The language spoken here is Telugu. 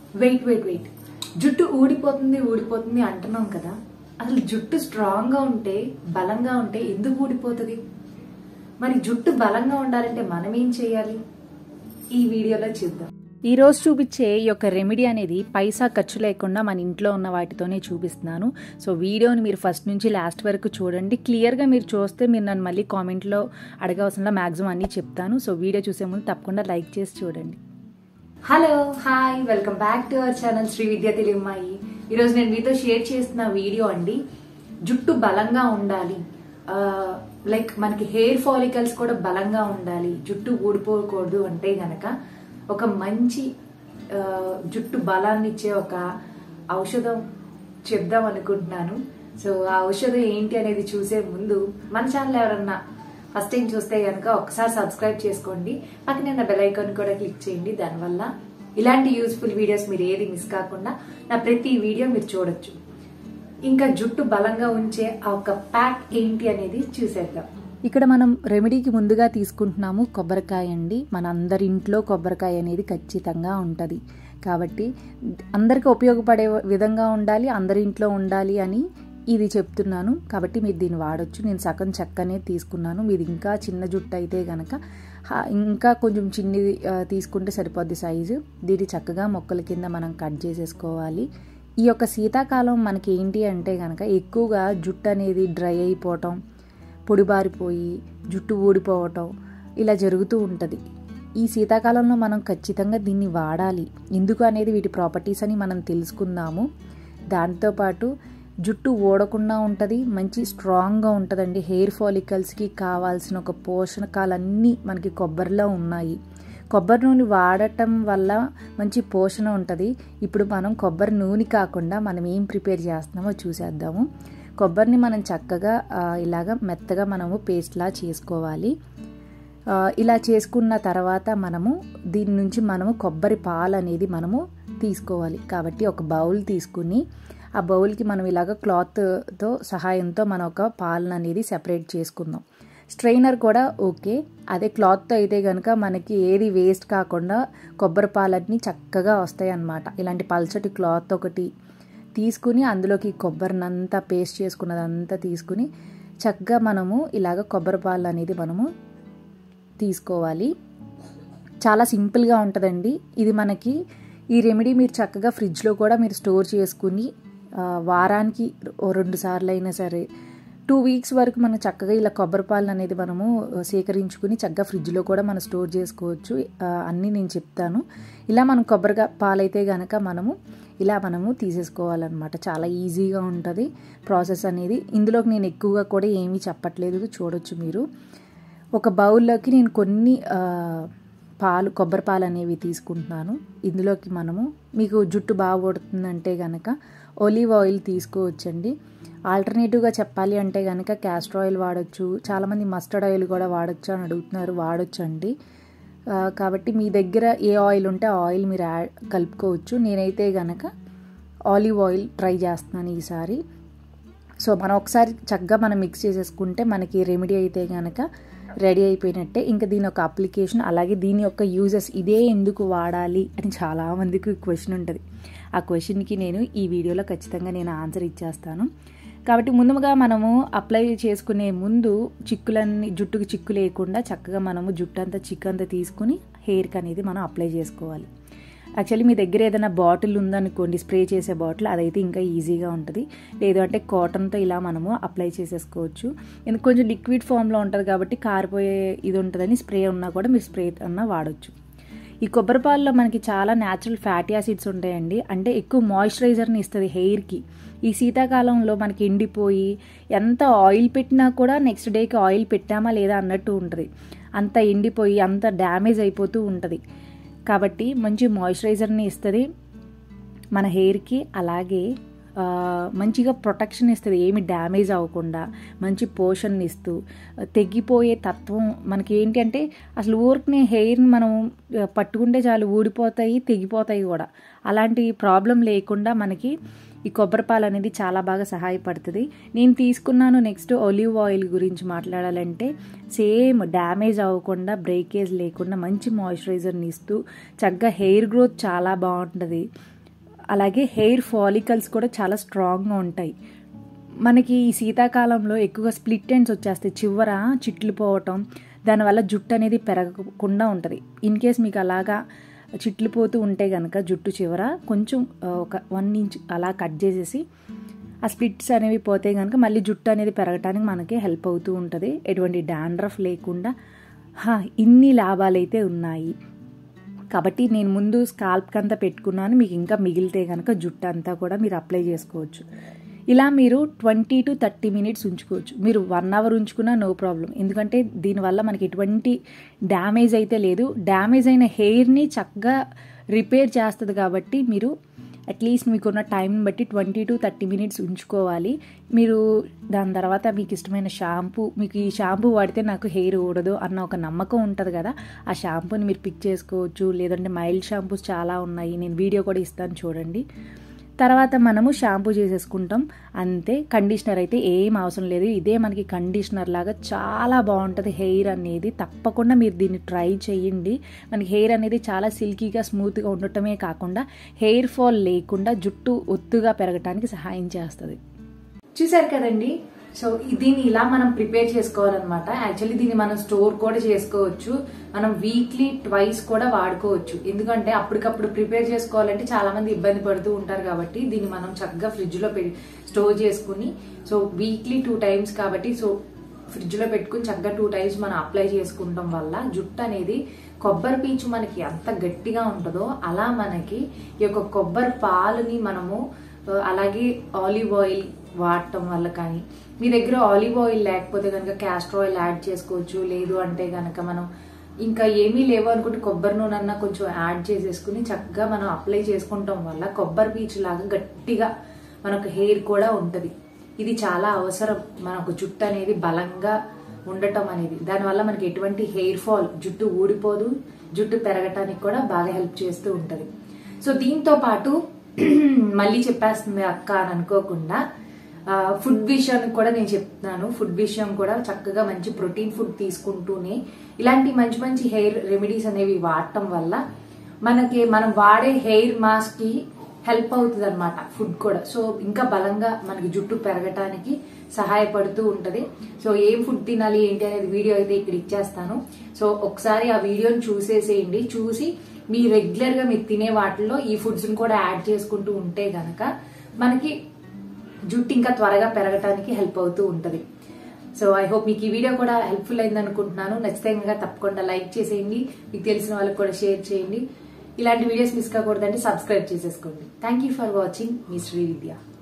వెయిట్ వెయిట్ వెయిట్ జుట్టు ఊడిపోతుంది ఊడిపోతుంది అంటున్నాం కదా అసలు జుట్టు స్ట్రాంగ్ గా ఉంటే బలంగా ఉంటే ఎందుకు ఊడిపోతుంది మరి జుట్టు బలంగా ఉండాలంటే మనం ఏం చేయాలి ఈ వీడియోలో చూద్దాం ఈ రోజు చూపించే ఈ యొక్క రెమెడీ అనేది పైసా ఖర్చు లేకుండా మన ఇంట్లో ఉన్న వాటితోనే చూపిస్తున్నాను సో వీడియోని మీరు ఫస్ట్ నుంచి లాస్ట్ వరకు చూడండి క్లియర్గా మీరు చూస్తే మీరు నన్ను మళ్ళీ కామెంట్లో అడగవలసిన మ్యాక్సిమం అన్నీ చెప్తాను సో వీడియో చూసే ముందు తప్పకుండా లైక్ చేసి చూడండి hello hi welcome back to our channel Shri Vidya తెలుగుమాయి ఈరోజు నేను మీతో షేర్ చేస్తున్న వీడియో అండి జుట్టు బలంగా ఉండాలి లైక్ మనకి హెయిర్ ఫాలికల్స్ కూడా బలంగా ఉండాలి జుట్టు ఊడిపోకూడదు అంటే గనక ఒక మంచి ఆ, జుట్టు బలాన్ని ఇచ్చే ఒక ఔషధం చెప్దాం అనుకుంటున్నాను సో ఆ ఔషధం ఏంటి అనేది చూసే ముందు మన ఛానల్ ఎవరన్నా ఫస్ట్ టైం చూస్తే కనుక ఒకసారి సబ్స్క్రైబ్ చేసుకోండి పక్కనే నా బెల్ ఐకాన్ కూడా క్లిక్ చేయండి దానివల్ల ఇలాంటి యూస్ఫుల్ వీడియోస్ మీరు ఏది మిస్ కాకుండా నా ప్రతి వీడియో మీరు చూడొచ్చు ఇంకా జుట్టు బలంగా ఉంచే ఆ ఒక ప్యాక్ ఏంటి అనేది చూసేద్దాం ఇక్కడ మనం రెమెడీకి ముందుగా తీసుకుంటున్నాము కొబ్బరికాయ అండి మన అందరి ఇంట్లో కొబ్బరికాయ అనేది ఖచ్చితంగా ఉంటుంది కాబట్టి అందరికీ ఉపయోగపడే విధంగా ఉండాలి అందరి ఇంట్లో ఉండాలి అని ఇది చెప్తున్నాను కాబట్టి మీరు దీన్ని వాడొచ్చు నేను సగం చెక్క అనేది తీసుకున్నాను మీది ఇంకా చిన్న జుట్టు అయితే గనక హా- ఇంకా కొంచెం చిన్నది ఆ, తీసుకుంటే సరిపోద్ది సైజు దీన్ని చక్కగా మొక్కల కింద మనం కట్ చేసేసుకోవాలి ఈ యొక్క శీతాకాలం మనకి ఏంటి అంటే కనుక ఎక్కువగా జుట్టు అనేది డ్రై అయిపోవటం పొడిబారిపోయి జుట్టు ఊడిపోవటం ఇలా జరుగుతూ ఉంటుంది ఈ శీతాకాలంలో మనం ఖచ్చితంగా దీన్ని వాడాలి ఎందుకు అనేది వీటి ప్రాపర్టీస్ అని మనం తెలుసుకుందాము దాంతోపాటు జుట్టు ఓడకుండా ఉంటుంది మంచి స్ట్రాంగ్గా ఉంటుందండి హెయిర్ ఫాలికల్స్కి కావాల్సిన ఒక పోషకాలన్నీ మనకి కొబ్బరిలో ఉన్నాయి కొబ్బరి నూనె వాడటం వల్ల మంచి పోషణ ఉంటుంది ఇప్పుడు మనం కొబ్బరి నూనె కాకుండా మనం ఏం ప్రిపేర్ చేస్తున్నామో చూసేద్దాము కొబ్బరిని మనం చక్కగా ఆ, ఇలాగ మెత్తగా మనము పేస్ట్లా చేసుకోవాలి ఆ, ఇలా చేసుకున్న తర్వాత మనము దీని నుంచి మనము కొబ్బరి పాలు అనేది మనము తీసుకోవాలి కాబట్టి ఒక బౌల్ తీసుకుని ఆ బౌల్కి మనం ఇలాగ క్లాత్తో సహాయంతో మనం ఒక పాలను అనేది సెపరేట్ చేసుకుందాం స్ట్రైనర్ కూడా ఓకే అదే క్లాత్తో అయితే కనుక మనకి ఏది వేస్ట్ కాకుండా కొబ్బరి పాలన్నీ చక్కగా వస్తాయి అన్నమాట ఇలాంటి పల్చటి క్లాత్ ఒకటి తీసుకుని అందులోకి కొబ్బరినంతా పేస్ట్ చేసుకున్నదంతా తీసుకుని చక్కగా మనము ఇలాగ కొబ్బరి పాలు అనేది మనము తీసుకోవాలి చాలా సింపుల్గా ఉంటుందండి ఇది మనకి ఈ రెమెడీ మీరు చక్కగా ఫ్రిడ్జ్లో కూడా మీరు స్టోర్ చేసుకుని ఆ, వారానికి ఓ రెండు సార్లు అయినా సరే టూ వీక్స్ వరకు మనం చక్కగా ఇలా కొబ్బరి పాలు అనేది మనము సేకరించుకుని చక్కగా ఫ్రిడ్జ్లో కూడా మనం స్టోర్ చేసుకోవచ్చు ఆ, అన్నీ నేను చెప్తాను ఇలా మనం కొబ్బరి పాలు అయితే కనుక మనము ఇలా మనము తీసేసుకోవాలన్నమాట చాలా ఈజీగా ఉంటుంది ప్రాసెస్ అనేది ఇందులోకి నేను ఎక్కువగా కూడా ఏమీ చెప్పట్లేదు చూడొచ్చు మీరు ఒక బౌల్లోకి నేను కొన్ని ఆ, పాలు కొబ్బరి పాలు అనేవి తీసుకుంటున్నాను ఇందులోకి మనము మీకు జుట్టు బాగా పడుతుందంటే కనుక ఒలీవ్ ఆయిల్ తీసుకోవచ్చండి ఆల్టర్నేటివ్గా చెప్పాలి అంటే కనుక క్యాస్టర్ ఆయిల్ వాడచ్చు చాలామంది మస్టర్డ్ ఆయిల్ కూడా వాడచ్చు అని అడుగుతున్నారు వాడచ్చు అండి ఆ, కాబట్టి మీ దగ్గర ఏ ఆయిల్ ఉంటే ఆ ఆయిల్ మీరు యాడ్ కలుపుకోవచ్చు నేనైతే గనక ఆలివ్ ఆయిల్ ట్రై చేస్తున్నాను ఈసారి సో మనం ఒకసారి చక్కగా మనం మిక్స్ చేసేసుకుంటే మనకి రెమెడీ అయితే కనుక రెడీ అయిపోయినట్టే ఇంకా దీని యొక్క అప్లికేషన్ అలాగే దీని యొక్క యూజెస్ ఇదే ఎందుకు వాడాలి అని చాలామందికి క్వశ్చన్ ఉంటుంది ఆ క్వశ్చన్కి నేను ఈ వీడియోలో ఖచ్చితంగా నేను ఆన్సర్ ఇచ్చేస్తాను కాబట్టి ముందుగా మనము అప్లై చేసుకునే ముందు చిక్కులన్నీ జుట్టుకి చిక్కు లేకుండా చక్కగా మనము జుట్టు అంతా చిక్కు అంతా తీసుకుని హెయిర్కి అనేది మనం అప్లై చేసుకోవాలి యాక్చువల్లీ మీ దగ్గర ఏదైనా బాటిల్ ఉందనుకోండి స్ప్రే చేసే బాటిల్ అదైతే ఇంకా ఈజీగా ఉంటుంది లేదు అంటే కాటన్తో ఇలా మనము అప్లై చేసేసుకోవచ్చు ఎందుకు కొంచెం లిక్విడ్ ఫామ్లో ఉంటుంది కాబట్టి కారిపోయే ఇది ఉంటుందని స్ప్రే ఉన్నా కూడా మీరు స్ప్రే అన్నా వాడచ్చు ఈ కొబ్బరి పాలలో మనకి చాలా న్యాచురల్ ఫ్యాటీ యాసిడ్స్ ఉంటాయండి అంటే ఎక్కువ మాయిశ్చరైజర్ని ఇస్తుంది హెయిర్కి ఈ శీతాకాలంలో మనకి ఎండిపోయి ఎంత ఆయిల్ పెట్టినా కూడా నెక్స్ట్ డేకి ఆయిల్ పెట్టామా లేదా అన్నట్టు ఉంటుంది అంత ఎండిపోయి అంత డ్యామేజ్ అయిపోతూ ఉంటుంది కాబట్టి మంచి మాయిశ్చరైజర్ని ఇస్తుంది మన హెయిర్కి అలాగే ఆ, మంచిగా ప్రొటెక్షన్ ఇస్తుంది ఏమి డ్యామేజ్ అవ్వకుండా మంచి పోషణ ఇస్తూ తెగిపోయే తత్వం మనకి ఏంటి అంటే అసలు ఊరికి హెయిర్ని మనం ఆ, పట్టుకుంటే చాలు ఊడిపోతాయి తెగిపోతాయి కూడా అలాంటి ప్రాబ్లం లేకుండా మనకి ఈ కొబ్బరి పాలు అనేది చాలా బాగా సహాయపడుతుంది నేను తీసుకున్నాను నెక్స్ట్ ఒలివ్ ఆయిల్ గురించి మాట్లాడాలంటే సేమ్ డ్యామేజ్ అవ్వకుండా బ్రేకేజ్ లేకుండా మంచి మాయిశ్చరైజర్ని ఇస్తూ చక్కగా హెయిర్ గ్రోత్ చాలా బాగుంటుంది అలాగే హెయిర్ ఫాలికల్స్ కూడా చాలా స్ట్రాంగ్గా ఉంటాయి మనకి ఈ శీతాకాలంలో ఎక్కువగా స్ప్లిట్ ఎండ్స్ వచ్చేస్తాయి చివర చిట్లు పోవటం దానివల్ల జుట్టు అనేది పెరగకుండా ఉంటుంది ఇన్ కేస్ మీకు అలాగా చిట్లు పోతూ ఉంటే కనుక జుట్టు చివర కొంచెం ఆ, ఒక వన్ ఇంచ్ అలా కట్ చేసేసి ఆ స్ప్లిట్స్ అనేవి పోతే కనుక మళ్ళీ జుట్టు అనేది పెరగటానికి మనకి హెల్ప్ అవుతూ ఉంటుంది ఎటువంటి డాండ్రఫ్ లేకుండా హా, ఇన్ని లాభాలైతే ఉన్నాయి కాబట్టి నేను ముందు స్కాల్ప్కి అంతా పెట్టుకున్నాను మీకు ఇంకా మిగిలితే కనుక జుట్టు అంతా కూడా మీరు అప్లై చేసుకోవచ్చు ఇలా మీరు ట్వంటీ టు థర్టీ మినిట్స్ ఉంచుకోవచ్చు మీరు వన్ అవర్ ఉంచుకున్నా నో ప్రాబ్లం ఎందుకంటే దీనివల్ల మనకి ఎటువంటి డ్యామేజ్ అయితే లేదు డ్యామేజ్ అయిన హెయిర్ని చక్కగా రిపేర్ చేస్తుంది కాబట్టి మీరు అట్లీస్ట్ మీకున్న టైంని బట్టి ట్వంటీ టు థర్టీ మినిట్స్ ఉంచుకోవాలి మీరు దాని తర్వాత మీకు ఇష్టమైన షాంపూ మీకు ఈ షాంపూ వాడితే నాకు హెయిర్ ఊడదు అన్న ఒక నమ్మకం ఉంటుంది కదా ఆ షాంపూని మీరు పిక్ చేసుకోవచ్చు లేదంటే మైల్డ్ షాంపూస్ చాలా ఉన్నాయి నేను వీడియో కూడా ఇస్తాను చూడండి తర్వాత మనము షాంపూ చేసేసుకుంటాం అంతే కండిషనర్ అయితే ఏం అవసరం లేదు ఇదే మనకి కండిషనర్ లాగా చాలా బాగుంటుంది హెయిర్ అనేది తప్పకుండా మీరు దీన్ని ట్రై చేయండి మనకి హెయిర్ అనేది చాలా సిల్కీగా స్మూత్గా ఉండటమే కాకుండా హెయిర్ ఫాల్ లేకుండా జుట్టు ఒత్తుగా పెరగటానికి సహాయం చేస్తుంది చూసారు కదండి సో దీన్ని ఇలా మనం ప్రిపేర్ చేసుకోవాలన్నమాట యాక్చువల్లీ దీన్ని మనం స్టోర్ కూడా చేసుకోవచ్చు మనం వీక్లీ ట్వైస్ కూడా వాడుకోవచ్చు ఎందుకంటే అప్పటికప్పుడు ప్రిపేర్ చేసుకోవాలంటే చాలా మంది ఇబ్బంది పడుతూ ఉంటారు కాబట్టి దీన్ని మనం చక్కగా ఫ్రిడ్జ్ లో పె- స్టోర్ చేసుకుని సో వీక్లీ టూ టైమ్స్ కాబట్టి సో ఫ్రిడ్జ్ లో పెట్టుకుని చక్కగా టూ టైమ్స్ మనం అప్లై చేసుకుంటాం వల్ల జుట్టు అనేది కొబ్బరి పీచు మనకి ఎంత గట్టిగా ఉంటుందో అలా మనకి ఈ యొక్క కొబ్బరి పాలుని మనము ఆ, అలాగే ఆలివ్ ఆయిల్ వాడటం వల్ల కానీ మీ దగ్గర ఆలివ్ ఆయిల్ లేకపోతే కనుక క్యాస్టర్ ఆయిల్ యాడ్ చేసుకోవచ్చు లేదు అంటే కనుక మనం ఇంకా ఏమీ లేవు అనుకుంటే కొబ్బరి నూనె అన్న కొంచెం యాడ్ చేసేసుకుని చక్కగా మనం అప్లై చేసుకుంటాం వల్ల కొబ్బరి పీచు లాగా గట్టిగా మనకు హెయిర్ కూడా ఉంటది ఇది చాలా అవసరం మనకు జుట్టు అనేది బలంగా ఉండటం అనేది దానివల్ల మనకి ఎటువంటి హెయిర్ ఫాల్ జుట్టు ఊడిపోదు జుట్టు పెరగటానికి కూడా బాగా హెల్ప్ చేస్తూ ఉంటది సో దీంతో పాటు మళ్ళీ చెప్పేస్తుంది అక్క అని అనుకోకుండా ఆ, ఫుడ్ విషయానికి కూడా నేను చెప్తున్నాను ఫుడ్ విషయం కూడా చక్కగా మంచి ప్రోటీన్ ఫుడ్ తీసుకుంటూనే ఇలాంటి మంచి మంచి హెయిర్ రెమెడీస్ అనేవి వాడటం వల్ల మనకి మనం వాడే హెయిర్ మాస్క్ కి హెల్ప్ అవుతుంది అనమాట ఫుడ్ కూడా సో ఇంకా బలంగా మనకి జుట్టు పెరగటానికి సహాయపడుతూ ఉంటది సో ఏం ఫుడ్ తినాలి ఏంటి అనేది వీడియో అయితే ఇక్కడ ఇచ్చేస్తాను సో ఒకసారి ఆ వీడియోని చూసేసేయండి చూసి మీ రెగ్యులర్ గా మీరు తినే వాటిల్లో ఈ ఫుడ్స్ కూడా యాడ్ చేసుకుంటూ ఉంటే గనక మనకి జుట్టు ఇంకా త్వరగా పెరగటానికి హెల్ప్ అవుతూ ఉంటది సో ఐ హోప్ మీకు ఈ వీడియో కూడా హెల్ప్ఫుల్ అయింది అనుకుంటున్నాను నచ్చితే కనుక తప్పకుండా లైక్ చేసేయండి మీకు తెలిసిన వాళ్ళకి కూడా షేర్ చేయండి ఇలాంటి వీడియోస్ మిస్ కాకూడదంటే సబ్స్క్రైబ్ చేసేసుకోండి థ్యాంక్ యూ ఫర్ వాచింగ్ మీ శ్రీ విద్య